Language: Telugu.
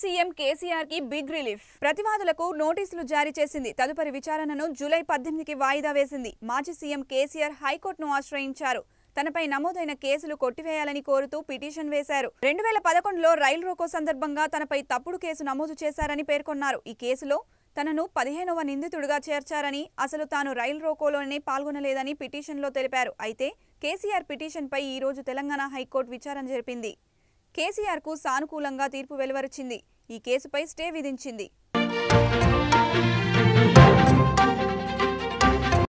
సీఎం కేసీఆర్ కి బిగ్ రిలీఫ్ ప్రతివాదులకు నోటీసులు జారీ చేసింది తదుపరి విచారణను జూలై పద్దెనిమిదికి వాయిదా వేసింది మాజీ సీఎం కేసీఆర్ హైకోర్టును ఆశ్రయించారు తనపై నమోదైన కేసులు కొట్టివేయాలని కోరుతూ పిటిషన్ వేశారు రెండు వేల పదకొండులో రైలు రోకో సందర్భంగా తనపై తప్పుడు కేసు నమోదు చేశారని పేర్కొన్నారు ఈ కేసులో తనను పదిహేనవ నిందితుడిగా చేర్చారని అసలు తాను రైలు రోకోలోనే పాల్గొనలేదని పిటిషన్లో తెలిపారు అయితే కేసీఆర్ పిటిషన్పై ఈ రోజు తెలంగాణ హైకోర్టు విచారణ జరిపింది కేసీఆర్కు సానుకూలంగా తీర్పు వెలువరించింది ఈ కేసుపై స్టే విధించింది